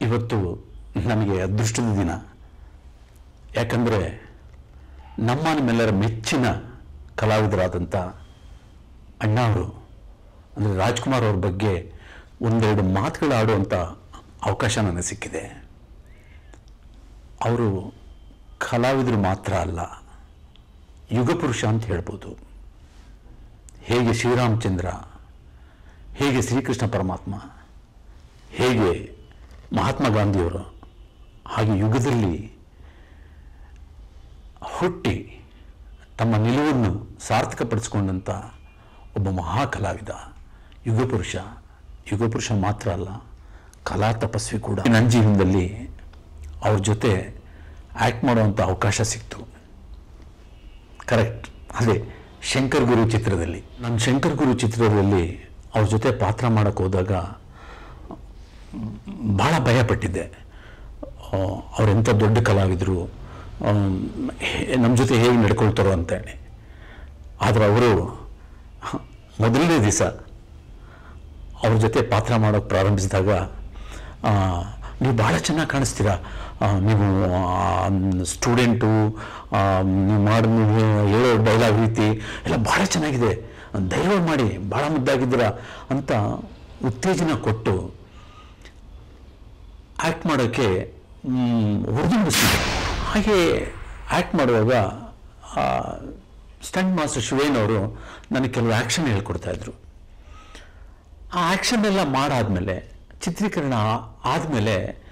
ಇವತ್ತು ನನಗೆ ಅದೃಷ್ಟದ ದಿನ ಯಾಕಂದರೆ ನಮ್ಮ ನಿಮ್ಮೆಲ್ಲರ ಮೆಚ್ಚಿನ ಕಲಾವಿದರಾದಂಥ ಅಣ್ಣ ಅವರು ಅಂದರೆ ರಾಜ್ಕುಮಾರ್ ಅವ್ರ ಬಗ್ಗೆ ಒಂದೆರಡು ಮಾತುಗಳು ಆಡುವಂಥ ಅವಕಾಶ ನನಗೆ ಸಿಕ್ಕಿದೆ ಅವರು ಕಲಾವಿದರು ಮಾತ್ರ ಅಲ್ಲ ಯುಗಪುರುಷ ಅಂತ ಹೇಳ್ಬೋದು ಹೇಗೆ ಶ್ರೀರಾಮಚಂದ್ರ ಹೇಗೆ ಶ್ರೀಕೃಷ್ಣ ಪರಮಾತ್ಮ ಹೇಗೆ ಮಹಾತ್ಮ ಗಾಂಧಿಯವರು ಹಾಗೆ ಯುಗದಲ್ಲಿ ಹುಟ್ಟಿ ತಮ್ಮ ನಿಲುವನ್ನು ಸಾರ್ಥಕಪಡಿಸಿಕೊಂಡಂಥ ಒಬ್ಬ ಮಹಾ ಕಲಾವಿದ ಯುಗಪುರುಷ ಯುಗಪುರುಷ ಮಾತ್ರ ಅಲ್ಲ ಕಲಾ ತಪಸ್ವಿ ಕೂಡ ನನ್ನ ಜೀವನದಲ್ಲಿ ಅವ್ರ ಜೊತೆ ಆ್ಯಕ್ಟ್ ಮಾಡುವಂಥ ಅವಕಾಶ ಸಿಕ್ತು ಕರೆಕ್ಟ್ ಅದೇ ಶಂಕರ್ ಗುರು ಚಿತ್ರದಲ್ಲಿ ನಾನು ಶಂಕರ್ ಗುರು ಚಿತ್ರದಲ್ಲಿ ಅವ್ರ ಜೊತೆ ಪಾತ್ರ ಮಾಡೋಕ್ಕೆ ಹೋದಾಗ ಭಾಳ ಭಯಪಟ್ಟಿದ್ದೆ ಆ, ಅವರೆಂಥ ದೊಡ್ಡ ಕಲಾವಿದರು ನಮ್ಮ ಜೊತೆ ಹೇಗೆ ನಡ್ಕೊಳ್ತಾರೋ ಅಂತೇಳಿ ಆದರೆ ಅವರು ಮೊದಲನೇ ದಿವಸ ಅವ್ರ ಜೊತೆ ಪಾತ್ರ ಮಾಡೋಕ್ಕೆ ಪ್ರಾರಂಭಿಸಿದಾಗ ಆ, ನೀವು ಭಾಳ ಚೆನ್ನಾಗಿ ಕಾಣಿಸ್ತೀರಾ ಆ, ನೀವು ಸ್ಟೂಡೆಂಟು ನೀವು ಮಾಡಿ ನೀವು ಹೇಳೋ ಡೈಲಾಗ್ ರೀತಿ ಎಲ್ಲ ಭಾಳ ಚೆನ್ನಾಗಿದೆ ಧೈರ್ಯ ಮಾಡಿ ಭಾಳ ಮುದ್ದಾಗಿದ್ದೀರಾ ಅಂತ ಉತ್ತೇಜನ ಕೊಟ್ಟು ಆ್ಯಕ್ಟ್ ಮಾಡೋಕ್ಕೆ ಹೊರದುಂಬಿಸ್ತಿದ್ದೆ ಹಾಗೆ ಆ್ಯಕ್ಟ್ ಮಾಡುವಾಗ ಸ್ಟಂಟ್ ಮಾಸ್ಟರ್ ಶಿವೇನ್ ಅವರು ನನಗೆ ಕೆಲವು ಆ್ಯಕ್ಷನ್ ಹೇಳ್ಕೊಡ್ತಾ ಇದ್ರು ಆ ಆ್ಯಕ್ಷನ್ ಎಲ್ಲ ಮಾಡಾದ್ಮೇಲೆ ಚಿತ್ರೀಕರಣ ಆದಮೇಲೆ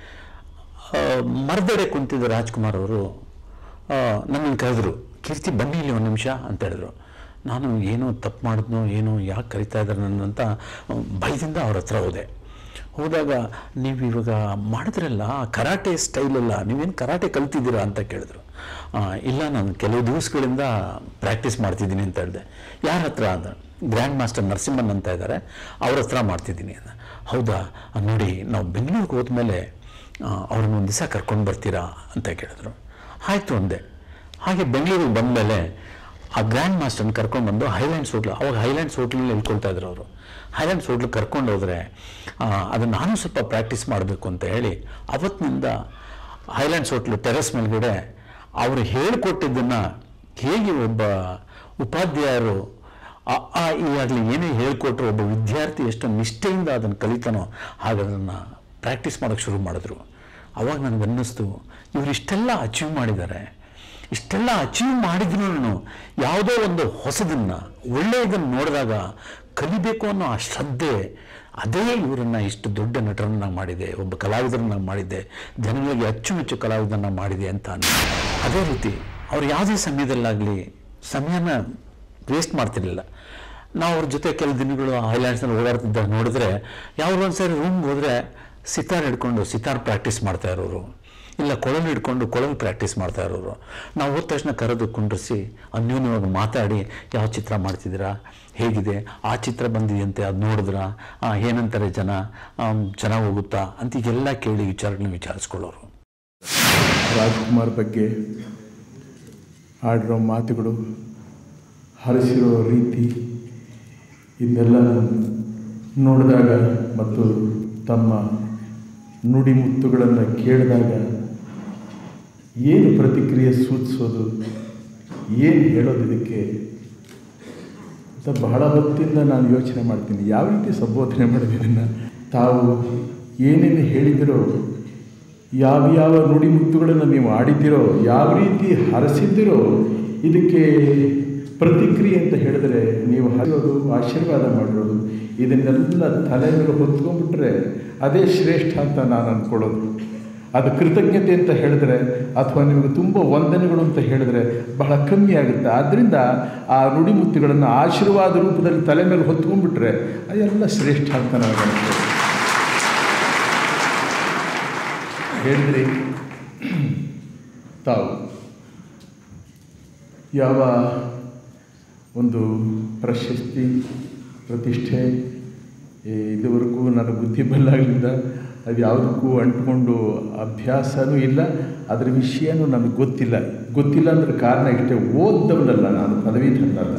ಮರದಡೆ ಕುಂತಿದ್ದ ರಾಜ್ಕುಮಾರ್ ಅವರು ನನ್ನನ್ನು ಕರೆದ್ರು ಕೀರ್ತಿ ಬನ್ನಿ ಇಲ್ಲಿ ಒಂದು ನಿಮಿಷ ಅಂತ ಹೇಳಿದ್ರು ನಾನು ಏನೋ ತಪ್ಪು ಮಾಡಿದ್ನೋ ಏನೋ ಯಾಕೆ ಕರಿತಾ ಇದ್ದಾರೆ ನನ್ನ ಅಂತ ಭಯದಿಂದ ಅವ್ರ ಹತ್ರ ಹೋದೆ ಹೋದಾಗ ನೀವು ಇವಾಗ ಮಾಡಿದ್ರಲ್ಲ ಕರಾಟೆ ಸ್ಟೈಲೆಲ್ಲ ನೀವೇನು ಕರಾಟೆ ಕಲ್ತಿದ್ದೀರಾ ಅಂತ ಕೇಳಿದ್ರು ಆ, ಇಲ್ಲ ನಾನು ಕೆಲವು ದಿವಸಗಳಿಂದ ಪ್ರಾಕ್ಟೀಸ್ ಮಾಡ್ತಿದ್ದೀನಿ ಅಂತ ಹೇಳಿದೆ ಯಾರ ಹತ್ರ ಅಂತ ಗ್ರ್ಯಾಂಡ್ ಮಾಸ್ಟರ್ ನರಸಿಂಹನ್ ಅಂತ ಇದ್ದಾರೆ ಅವ್ರ ಹತ್ರ ಮಾಡ್ತಿದ್ದೀನಿ ಅಂತ ಹೌದಾ ಆ, ನೋಡಿ ನಾವು ಬೆಂಗಳೂರಿಗೆ ಹೋದ್ಮೇಲೆ ಅವ್ರನ್ನ ಒಂದು ದಿವಸ ಕರ್ಕೊಂಡು ಬರ್ತೀರಾ ಅಂತ ಕೇಳಿದ್ರು ಆಯಿತು ಅಂದೆ ಹಾಗೆ ಬೆಂಗಳೂರಿಗೆ ಬಂದಮೇಲೆ ಆ ಗ್ರ್ಯಾಂಡ್ ಮಾಸ್ಟರ್ನ ಕರ್ಕೊಂಡು ಬಂದು ಹೈಲ್ಯಾಂಡ್ಸ್ ಹೋಟ್ಲು ಅವಾಗ ಹೈಲ್ಯಾಂಡ್ಸ್ ಹೋಟ್ಲಲ್ಲಿ ಹೇಳ್ಕೊಳ್ತಾ ಇದ್ರು ಅವರು ಹೈಲ್ಯಾಂಡ್ಸ್ ಹೋಟ್ಲಿಗೆ ಕರ್ಕೊಂಡು ಹೋದರೆ ಅದನ್ನು ನಾನು ಸ್ವಲ್ಪ ಪ್ರಾಕ್ಟೀಸ್ ಮಾಡಬೇಕು ಅಂತ ಹೇಳಿ ಅವತ್ತಿನಿಂದ ಹೈಲ್ಯಾಂಡ್ಸ್ ಹೋಟ್ಲು ಟೆರೆಸ್ ಮೇಲ್ಗಡೆ ಅವರು ಹೇಳಿಕೊಟ್ಟಿದ್ದನ್ನು ಹೇಗೆ ಒಬ್ಬ ಉಪಾಧ್ಯಾಯರು ಆ ಆ ಈ ಆಗಲಿ ಏನೇ ಹೇಳ್ಕೊಟ್ರು ಒಬ್ಬ ವಿದ್ಯಾರ್ಥಿ ಎಷ್ಟು ನಿಷ್ಠೆಯಿಂದ ಅದನ್ನು ಕಲಿತಾನೋ ಹಾಗೆ ಅದನ್ನು ಪ್ರಾಕ್ಟೀಸ್ ಮಾಡೋಕ್ಕೆ ಶುರು ಮಾಡಿದ್ರು ಅವಾಗ ನನಗೆ ಅನ್ನಿಸ್ತು ಇವರು ಇಷ್ಟೆಲ್ಲ ಅಚೀವ್ ಮಾಡಿದ್ದಾರೆ ಇಷ್ಟೆಲ್ಲ ಅಚೀವ್ ಮಾಡಿದ್ರು ಯಾವುದೋ ಒಂದು ಹೊಸದನ್ನು ಒಳ್ಳೆಯದನ್ನು ನೋಡಿದಾಗ ಕಲಿಬೇಕು ಅನ್ನೋ ಆ ಶ್ರದ್ಧೆ ಅದೇ ಇವರನ್ನು ಇಷ್ಟು ದೊಡ್ಡ ನಟರನ್ನ ಮಾಡಿದೆ ಒಬ್ಬ ಕಲಾವಿದರನ್ನ ಮಾಡಿದೆ ಜನಗಳಿಗೆ ಅಚ್ಚುಮೆಚ್ಚು ಕಲಾವಿದರನ್ನ ಮಾಡಿದೆ ಅಂತ ಅನ್ನಿಸ್ತು ಅದೇ ರೀತಿ ಅವ್ರು ಯಾವುದೇ ಸಮಯದಲ್ಲಾಗಲಿ ಸಮಯನ ವೇಸ್ಟ್ ಮಾಡ್ತಿರ್ಲಿಲ್ಲ ನಾವು ಅವ್ರ ಜೊತೆ ಕೆಲವು ದಿನಗಳು ಹೈಲ್ಯಾಂಡ್ಸ್ನಲ್ಲಿ ಓಡಾಡ್ತಿದ್ದಾಗ ನೋಡಿದ್ರೆ ಯಾವುದೋ ಒಂದು ಸರಿ ರೂಮ್ಗೆ ಹೋದರೆ ಸಿತಾರ್ ಹಿಡ್ಕೊಂಡು ಸಿತಾರ್ ಪ್ರಾಕ್ಟೀಸ್ ಮಾಡ್ತಾ ಇರೋರು ಇಲ್ಲ ಕೊಳಲು ಹಿಡ್ಕೊಂಡು ಕೊಳಲು ಪ್ರಾಕ್ಟೀಸ್ ಮಾಡ್ತಾ ಇರೋರು ನಾವು ಹೋದ ತಕ್ಷಣ ಕರೆದು ಕುಂಡ್ರಿಸಿ ಅನ್ಯೋನ್ಯವಾಗಿ ಮಾತಾಡಿ ಯಾವ ಚಿತ್ರ ಮಾಡ್ತಿದ್ದೀರಾ ಹೇಗಿದೆ ಆ ಚಿತ್ರ ಬಂದಿದೆಯಂತೆ ಅದು ನೋಡಿದ್ರಾ ಆ, ಏನಂತಾರೆ ಜನ ಆಮ್, ಚೆನ್ನಾಗಿ ಹೋಗುತ್ತಾ ಅಂತ ಈಗೆಲ್ಲ ಕೇಳಿ ವಿಚಾರಗಳನ್ನ ವಿಚಾರಿಸ್ಕೊಳ್ಳೋರು ರಾಜ್ಕುಮಾರ್ ಬಗ್ಗೆ ಆಡಿರೋ ಮಾತುಗಳು ಹರಿಸಿರೋ ರೀತಿ ಇದನ್ನೆಲ್ಲ ನೋಡಿದಾಗ ಮತ್ತು ತಮ್ಮ ನುಡಿಮುತ್ತುಗಳನ್ನು ಕೇಳಿದಾಗ ಏನು ಪ್ರತಿಕ್ರಿಯೆ ಸೂಚಿಸೋದು ಏನು ಹೇಳೋದು ಇದಕ್ಕೆ ಅಂತ ಬಹಳ ಹೊತ್ತಿಂದ ನಾನು ಯೋಚನೆ ಮಾಡ್ತೀನಿ ಯಾವ ರೀತಿ ಸಂಬೋಧನೆ ಮಾಡೋದು ಇದನ್ನು ತಾವು ಏನೇನು ಹೇಳಿದಿರೋ ಯಾವ ಯಾವ ನುಡಿಮುತ್ತುಗಳನ್ನು ನೀವು ಆಡಿದ್ದೀರೋ ಯಾವ ರೀತಿ ಹರಸಿದ್ದೀರೋ ಇದಕ್ಕೆ ಪ್ರತಿಕ್ರಿಯೆ ಅಂತ ಹೇಳಿದ್ರೆ ನೀವು ಹರಿಯೋದು ಆಶೀರ್ವಾದ ಮಾಡಿರೋದು ಇದನ್ನೆಲ್ಲ ತಲೆ ಮೇಲೆ ಹೊತ್ಕೊಂಡ್ಬಿಟ್ರೆ ಅದೇ ಶ್ರೇಷ್ಠ ಅಂತ ನಾನು ಅಂದ್ಕೊಳ್ಳೋದು ಅದು ಕೃತಜ್ಞತೆ ಅಂತ ಹೇಳಿದ್ರೆ ಅಥವಾ ನಿಮಗೆ ತುಂಬ ವಂದನೆಗಳು ಅಂತ ಹೇಳಿದ್ರೆ ಬಹಳ ಕಮ್ಮಿ ಆಗುತ್ತೆ ಆದ್ದರಿಂದ ಆ ನುಡಿಮುತ್ತುಗಳನ್ನು ಆಶೀರ್ವಾದ ರೂಪದಲ್ಲಿ ತಲೆ ಮೇಲೆ ಹೊತ್ಕೊಂಡ್ಬಿಟ್ರೆ ಅದೆಲ್ಲ ಶ್ರೇಷ್ಠ ಅಂತ ನನಗೆ ಅನಿಸ್ತದೆ ಹೇಳಿದ್ರಿ ತಾವು ಯಾವ ಒಂದು ಪ್ರಶಸ್ತಿ ಪ್ರತಿಷ್ಠೆ ಈ ಇದುವರೆಗೂ ನನ್ನ ಬುದ್ಧಿ ಬಲ್ಲಾಗಲಿಂದ ಅದು ಯಾವುದಕ್ಕೂ ಅಂಟ್ಕೊಂಡು ಅಭ್ಯಾಸನೂ ಇಲ್ಲ ಅದರ ವಿಷಯನೂ ನನಗೆ ಗೊತ್ತಿಲ್ಲ ಗೊತ್ತಿಲ್ಲ ಅಂದ್ರೆ ಕಾರಣ ಇಷ್ಟೇ ಓದ್ದವನಲ್ಲ ನಾನು ಪದವೀಧರನಲ್ಲ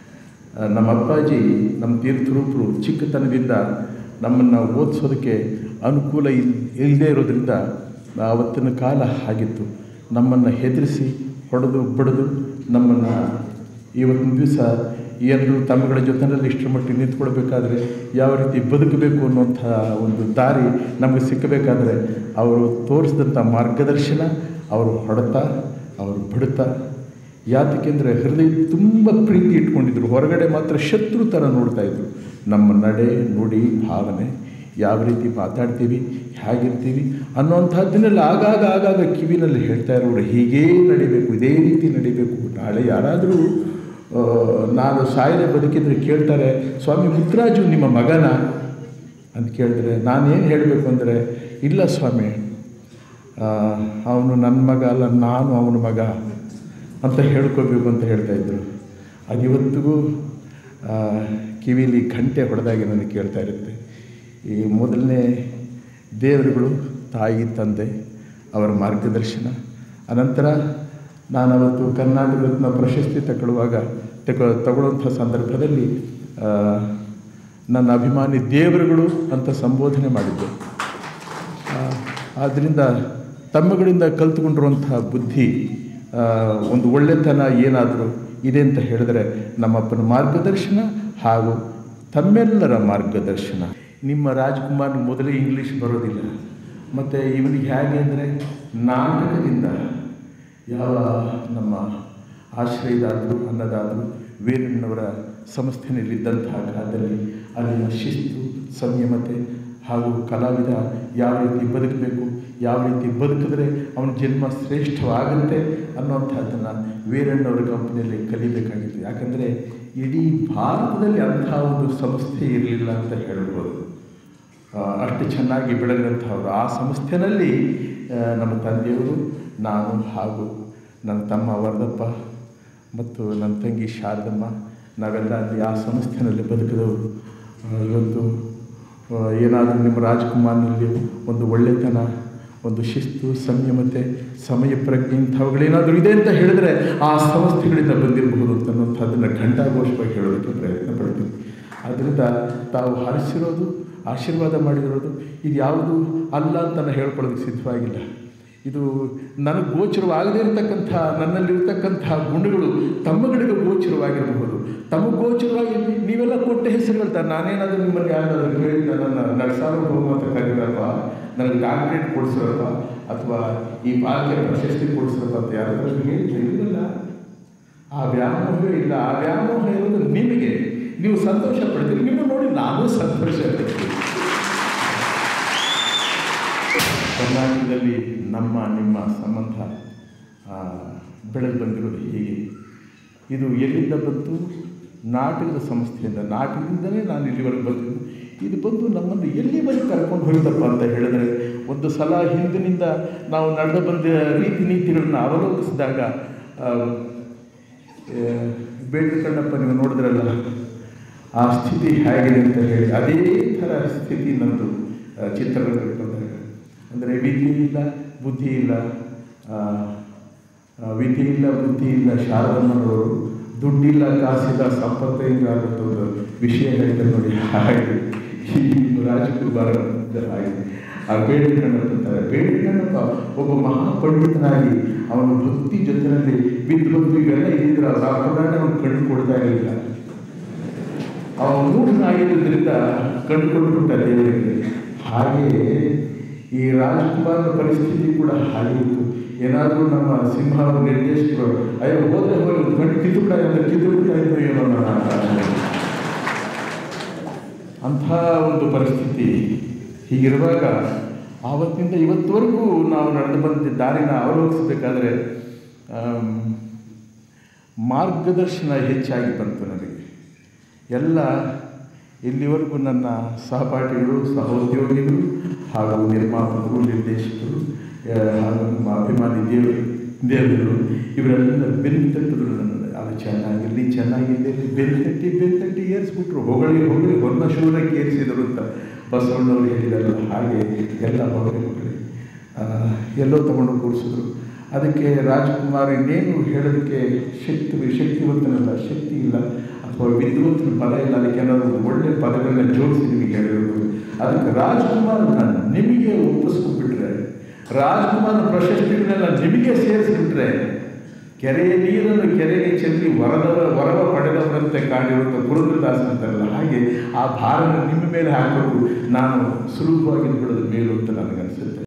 ನಮ್ಮ ಅಪ್ಪಾಜಿ ನಮ್ಮ ತೀರ್ಥರೂಪರು ಚಿಕ್ಕತನದಿಂದ ನಮ್ಮನ್ನು ಓದಿಸೋದಕ್ಕೆ ಅನುಕೂಲ ಇಲ್ ಇಲ್ಲದೇ ಇರೋದ್ರಿಂದ ಆವತ್ತಿನ ಕಾಲ ಆಗಿತ್ತು ನಮ್ಮನ್ನು ಹೆದರಿಸಿ ಹೊಡೆದು ಬಡಿದು ನಮ್ಮನ್ನು ಇವತ್ತಿನ ದಿವಸ ಎಲ್ಲರೂ ತಮ್ಮಗಳ ಜೊತೆಯಲ್ಲಿ ಇಷ್ಟರ ಮಟ್ಟಿಗೆ ನಿಂತ್ಕೊಳ್ಬೇಕಾದ್ರೆ ಯಾವ ರೀತಿ ಬದುಕಬೇಕು ಅನ್ನುವಂಥ ಒಂದು ದಾರಿ ನಮಗೆ ಸಿಕ್ಕಬೇಕಾದ್ರೆ ಅವರು ತೋರಿಸಿದಂಥ ಮಾರ್ಗದರ್ಶನ ಅವರು ಹೊಡೆತ ಅವರು ಬಡಿತ ಯಾತಕ್ಕೆಂದರೆ ಹೃದಯ ತುಂಬ ಪ್ರೀತಿ ಇಟ್ಕೊಂಡಿದ್ರು ಹೊರಗಡೆ ಮಾತ್ರ ಶತ್ರು ಥರ ನೋಡ್ತಾ ಇದ್ರು ನಮ್ಮ ನಡೆ ನುಡಿ ಭಾವನೆ ಯಾವ ರೀತಿ ಮಾತಾಡ್ತೀವಿ ಹೇಗಿರ್ತೀವಿ ಅನ್ನೋಂಥದ್ದನ್ನೆಲ್ಲ ಆಗಾಗ ಆಗಾಗ ಕಿವಿನಲ್ಲಿ ಹೇಳ್ತಾ ಇರೋರು ಹೀಗೇ ನಡಿಬೇಕು ಇದೇ ರೀತಿ ನಡಿಬೇಕು ನಾಳೆ ಯಾರಾದರೂ ಆ, ನಾನು ಸಾಯದೆ ಬದುಕಿದ್ರೆ ಕೇಳ್ತಾರೆ ಸ್ವಾಮಿ ಮುತ್ತರಾಜು ನಿಮ್ಮ ಮಗನ ಅಂತ ಕೇಳಿದ್ರೆ ನಾನೇನು ಹೇಳಬೇಕು ಅಂದರೆ ಇಲ್ಲ ಸ್ವಾಮಿ ಅವನು ನನ್ನ ಮಗ ಅಲ್ಲ ನಾನು ಅವನ ಮಗ ಅಂತ ಹೇಳ್ಕೋಬೇಕು ಅಂತ ಹೇಳ್ತಾ ಇದ್ದರು ಅದು ಇವತ್ತಿಗೂ ಆ, ಕಿವಿಲಿ ಗಂಟೆ ಹೊಡೆದಾಗಿ ನನಗೆ ಕೇಳ್ತಾ ಇರುತ್ತೆ ಈ ಮೊದಲನೇ ದೇವರುಗಳು ತಾಯಿ ತಂದೆ ಅವರ ಮಾರ್ಗದರ್ಶನ ಅನಂತರ ನಾನು ಅವತ್ತು ಕರ್ನಾಟಕ ರತ್ನ ಪ್ರಶಸ್ತಿ ತಗೊಳ್ಳುವಾಗ ತಗೊ ತಗೊಳ್ಳುವಂಥ ಸಂದರ್ಭದಲ್ಲಿ ಆ, ನನ್ನ ಅಭಿಮಾನಿ ದೇವರುಗಳು ಅಂತ ಸಂಬೋಧನೆ ಮಾಡಿದ್ದೆ ಆ, ಆದ್ದರಿಂದ ತಮ್ಮಗಳಿಂದ ಕಲ್ತುಕೊಂಡಿರುವಂತಹ ಬುದ್ಧಿ ಆ, ಒಂದು ಒಳ್ಳೆತನ ಏನಾದರೂ ಇದೆ ಅಂತ ಹೇಳಿದ್ರೆ ನಮ್ಮಪ್ಪನ ಮಾರ್ಗದರ್ಶನ ಹಾಗೂ ತಮ್ಮೆಲ್ಲರ ಮಾರ್ಗದರ್ಶನ ನಿಮ್ಮ ರಾಜ್ಕುಮಾರ್ ಮೊದಲೇ ಇಂಗ್ಲೀಷ್ ಬರೋದಿಲ್ಲ ಮತ್ತು ಇವನಿಗೆ ಹೇಗೆ ಅಂದರೆ ನಾಟಕದಿಂದ ಯಾವ ನಮ್ಮ ಆಶ್ರಯದಾದರು ಅನ್ನದಾದರು ವೀರಣ್ಣವರ ಸಂಸ್ಥೆಯಲ್ಲಿದ್ದಂತಹ ಕಾಲದಲ್ಲಿ ಅಲ್ಲಿನ ಶಿಸ್ತು ಸಂಯಮತೆ ಹಾಗೂ ಕಲಾವಿದ ಯಾವ ರೀತಿ ಬದುಕಬೇಕು ಯಾವ ರೀತಿ ಬದುಕಿದ್ರೆ ಅವನ ಜನ್ಮ ಶ್ರೇಷ್ಠವಾಗುತ್ತೆ ಅನ್ನೋಂಥದ್ದನ್ನು ವೀರಣ್ಣವರ ಕಂಪನಿಯಲ್ಲಿ ಕಲಿಬೇಕಾಗಿತ್ತು ಯಾಕಂದರೆ ಇಡೀ ಭಾರತದಲ್ಲಿ ಅಂಥ ಒಂದು ಸಂಸ್ಥೆ ಇರಲಿಲ್ಲ ಅಂತ ಹೇಳ್ಬೋದು ಆ, ಅಷ್ಟು ಚೆನ್ನಾಗಿ ಬೆಳೆದಿರಂಥವ್ರು ಆ ಸಂಸ್ಥೆಯಲ್ಲಿ ಆ, ನಮ್ಮ ತಂದೆಯವರು ನಾನು ಹಾಗೂ ನನ್ನ ತಮ್ಮ ವರದಪ್ಪ ಮತ್ತು ನನ್ನ ತಂಗಿ ಶಾರದಮ್ಮ ನಾವೆಲ್ಲ ಅಲ್ಲಿ ಆ ಸಂಸ್ಥೆಯಲ್ಲಿ ಬದುಕಿದವರು ಆ, ಇವತ್ತು ಆ, ಏನಾದರೂ ನಿಮ್ಮ ರಾಜ್ಕುಮಾರ್ನಲ್ಲಿ ಒಂದು ಒಳ್ಳೆತನ ಒಂದು ಶಿಸ್ತು ಸಂಯಮತೆ ಸಮಯ ಪ್ರಜ್ಞೆ ಇಂಥವುಗಳೇನಾದರೂ ಇದೆ ಅಂತ ಹೇಳಿದ್ರೆ ಆ ಸಂಸ್ಥೆಗಳಿಂದ ಬಂದಿರಬಹುದು ಅಂತ ಅನ್ನೋಂಥದ್ದನ್ನು ಘಂಟಾಘೋಷವಾಗಿ ಹೇಳೋದಕ್ಕೆ ಪ್ರಯತ್ನ ಪಡ್ತೀನಿ ಆದ್ದರಿಂದ ತಾವು ಹರಿಸಿರೋದು ಆಶೀರ್ವಾದ ಮಾಡಿರೋದು ಇದು ಯಾವುದು ಅಲ್ಲ ಅಂತ ನಾನು ಹೇಳ್ಕೊಳ್ಳೋದಕ್ಕೆ ಸಿದ್ಧವಾಗಿಲ್ಲ ಇದು ನನಗೆ ಗೋಚರವಾಗದೇ ಇರತಕ್ಕಂಥ ನನ್ನಲ್ಲಿರ್ತಕ್ಕಂಥ ಗುಣಗಳು ತಮ್ಮಗಳಿಗೆ ಗೋಚರವಾಗಿರಬಹುದು ತಮಗೆ ಗೋಚರವಾಗಿ ನೀವೆಲ್ಲ ಕೊಟ್ಟ ಹೆಸರುಗಳ್ತಾರೆ ನಾನೇನಾದರೂ ನಿಮ್ಮಲ್ಲಿ ಯಾರಾದರೂ ಕೇಳಿ ನನ್ನ ನರಸಾರ್ವಭೌಮ ಅಂತ ಕರೀರಪ್ಪ ನನಗೆ ಡಾಕ್ಟ್ರೇಟ್ ಕೊಡಿಸ್ರಪ್ಪ ಅಥವಾ ಈ ಬಾಲ್ಯ ಪ್ರಶಸ್ತಿ ಕೊಡಿಸ್ರಪ್ಪ ಅಂತ ಯಾರಾದರೂ ಹೇಳಿದ್ರೆ ಇಲ್ಲಲ್ಲ ಆ ವ್ಯಾಮೋಹ ಇಲ್ಲ ಆ ವ್ಯಾಮೋಹ ಇರೋದು ನಿಮಗೆ ನೀವು ಸಂತೋಷ ಪಡ್ತೀರಿ ನಿಮ್ಮ ನೋಡಿ ನಾನು ಸಂತೋಷ ಪಡ್ತೀನಿ ಕರ್ನಾಟಕದಲ್ಲಿ ನಮ್ಮ ನಿಮ್ಮ ಸಂಬಂಧ ಆ, ಬೆಳೆದು ಬಂದಿರೋದು ಹೀಗೆ ಇದು ಎಲ್ಲಿಂದ ಬಂತು ನಾಟಕದ ಸಂಸ್ಥೆಯಿಂದ ನಾಟಕದಿಂದಲೇ ನಾನು ಇಲ್ಲಿವರೆಗೆ ಬಂದಿದ್ದು ಇದು ಬಂದು ನಮ್ಮನ್ನು ಎಲ್ಲಿವರೆಗೆ ಕರ್ಕೊಂಡು ಹೋಗಿದ್ದಪ್ಪ ಅಂತ ಹೇಳಿದರೆ ಒಂದು ಸಲ ಹಿಂದಿನಿಂದ ನಾವು ನಡೆದು ಬಂದ ರೀತಿ ನೀತಿಗಳನ್ನ ಅವಲೋಕಿಸಿದಾಗ ಆ, ಆ, ಬೇಡ್ರ ಕಣ್ಣಪ್ಪ ನೀವು ನೋಡಿದ್ರಲ್ಲ ಆ ಸ್ಥಿತಿ ಹೇಗಿದೆ ಅಂತ ಹೇಳಿ ಅದೇ ಥರ ಸ್ಥಿತಿ ನಂದು ಆ, ಚಿತ್ರರಂಗಕ್ಕೆ ಬಂದಾಗ ಅಂದರೆ ವಿಧಿ ಇಲ್ಲ ಬುದ್ಧಿ ಇಲ್ಲ ಆ, ಆ, ವಿಧಿ ಇಲ್ಲ ಬುದ್ಧಿ ಇಲ್ಲ ಶಾರದಮ್ಮನವರು ದುಡ್ಡಿಲ್ಲ ಕಾಸಿಲ್ಲ ಸಂಪತ್ತೇ ಇಲ್ಲ ಅನ್ನೋದು ಒಂದು ವಿಷಯ ಹೇಳಿದ್ರೆ ನೋಡಿ ಹಾಗೆ ಈ ರಾಜಕುಮಾರ ಹಾಗೆ ಆ ಬೇಡ ಕಣ್ಣಪ್ಪ ಅಂತಾರೆ ಬೇಡ ಕಣ್ಣಪ್ಪ ಒಬ್ಬ ಮಹಾಪಂಡಿತನಾಗಿ ಅವನ ಭಕ್ತಿ ಜೊತೆಯಲ್ಲಿ ಬಿದ್ದು ಬಂದು ಇವೆಲ್ಲ ಇದ್ದಿದ್ರೆ ಆ ಪುರಾಣ ಅವನು ಕಣ್ಣು ಕೊಡ್ತಾ ಇರಲಿಲ್ಲ ಅವನು ಮೂಢನಾಗಿದ್ದರಿಂದ ಕಂಡುಕೊಂಡ್ಬಿಟ್ಟ ದೇವರಿಗೆ ಹಾಗೆಯೇ ಈ ರಾಜ್ಕುಮಾರ್ನ ಪರಿಸ್ಥಿತಿ ಕೂಡ ಹಾಗೆ ಇತ್ತು ಏನಾದರೂ ನಮ್ಮ ಸಿಂಹ ಅವರ ನಿರ್ದೇಶಕರು ಅಯ್ಯೋ ಹೋದ್ರೆ ಹೋಗಿ ಒಂದು ಕಣ್ಣು ಕಿತ್ತು ಬಿಡ ಅಂತ ಕಿತ್ತು ಬಿಡ್ತಾ ಇದ್ದು ಏನೋ ನನ್ನ ಅಂಥ ಒಂದು ಪರಿಸ್ಥಿತಿ ಹೀಗಿರುವಾಗ ಆವತ್ತಿನಿಂದ ಇವತ್ತುವರೆಗೂ ನಾವು ನಡೆದು ಬಂದ ದಾರಿನ ಅವಲೋಕಿಸಬೇಕಾದ್ರೆ ಆಮ್, ಮಾರ್ಗದರ್ಶನ ಹೆಚ್ಚಾಗಿ ಬಂತು ನನಗೆ ಎಲ್ಲ ಇಲ್ಲಿವರೆಗೂ ನನ್ನ ಸಹಪಾಠಿಗಳು ಸಹೋದ್ಯೋಗಿಗಳು ಹಾಗೂ ನಿರ್ಮಾಪಕರು ನಿರ್ದೇಶಕರು ಆ, ಹಾಗೂ ನಮ್ಮ ಅಭಿಮಾನಿ ದೇವರು ದೇವರು ಇವರೆಲ್ಲ ಬೆನ್ನು ತಟ್ಟಿದ್ರು ನನ್ನ ಅದು ಚೆನ್ನಾಗಿರಲಿ ಚೆನ್ನಾಗಿರಲಿ ಬೆನ್ನು ತಟ್ಟಿ ಬೆನ್ನು ತಟ್ಟಿ ಏರಿಸ್ಬಿಟ್ರು ಹೊಗಳಿ ಹೊಗಳಿ ಹೊನ್ನ ಶೂರಕ್ಕೆ ಏರಿಸಿದರು ಅಂತ ಬಸವಣ್ಣವರು ಹೇಳಿದಾರಲ್ಲ ಹಾಗೆ ಎಲ್ಲ ಹೊಗಳಿ ಹೊಗಳಿ ಆ, ಎಲ್ಲೋ ತಗೊಂಡು ಕೂರಿಸಿದ್ರು ಅದಕ್ಕೆ ರಾಜ್ಕುಮಾರ್ ಇನ್ನೇನು ಹೇಳೋದಕ್ಕೆ ಶಕ್ತಿ ಶಕ್ತಿವಂತನಲ್ಲ ಶಕ್ತಿ ಇಲ್ಲ ಅಥವಾ ವಿದ್ವತ್ತಿನ ಪದ ಇಲ್ಲ ಅದಕ್ಕೆ ಏನಾದರೂ ಒಳ್ಳೆ ಪದಗಳನ್ನ ಜೋಡಿಸಿ ನಿಮಗೆ ಹೇಳಿರೋದು ಅದಕ್ಕೆ ರಾಜ್ಕುಮಾರ್ನ ನಿಮಗೆ ಒಪ್ಪಿಸ್ಕೊಂಡ್ಬಿಟ್ರೆ ರಾಜ್ಕುಮಾರ್ ಪ್ರಶಸ್ತಿಗಳನ್ನೆಲ್ಲ ನಿಮಗೆ ಸೇರಿಸ್ಬಿಟ್ರೆ ಕೆರೆಯ ನೀರನ್ನು ಕೆರೆಗೆ ಚೆಲ್ಲಿ ವರದವ ವರವ ಪಡೆದವರಂತೆ ಕಾಡಿರುವಂಥ ಪುರಂದ್ರದಾಸ ಅಂತಾರಲ್ಲ ಹಾಗೆ ಆ ಭಾರನ ನಿಮ್ಮ ಮೇಲೆ ಹಾಕೋದು ನಾನು ಸುಲಭವಾಗಿ ಬಿಡೋದು ಮೇಲು ಅಂತ ನನಗನ್ಸುತ್ತೆ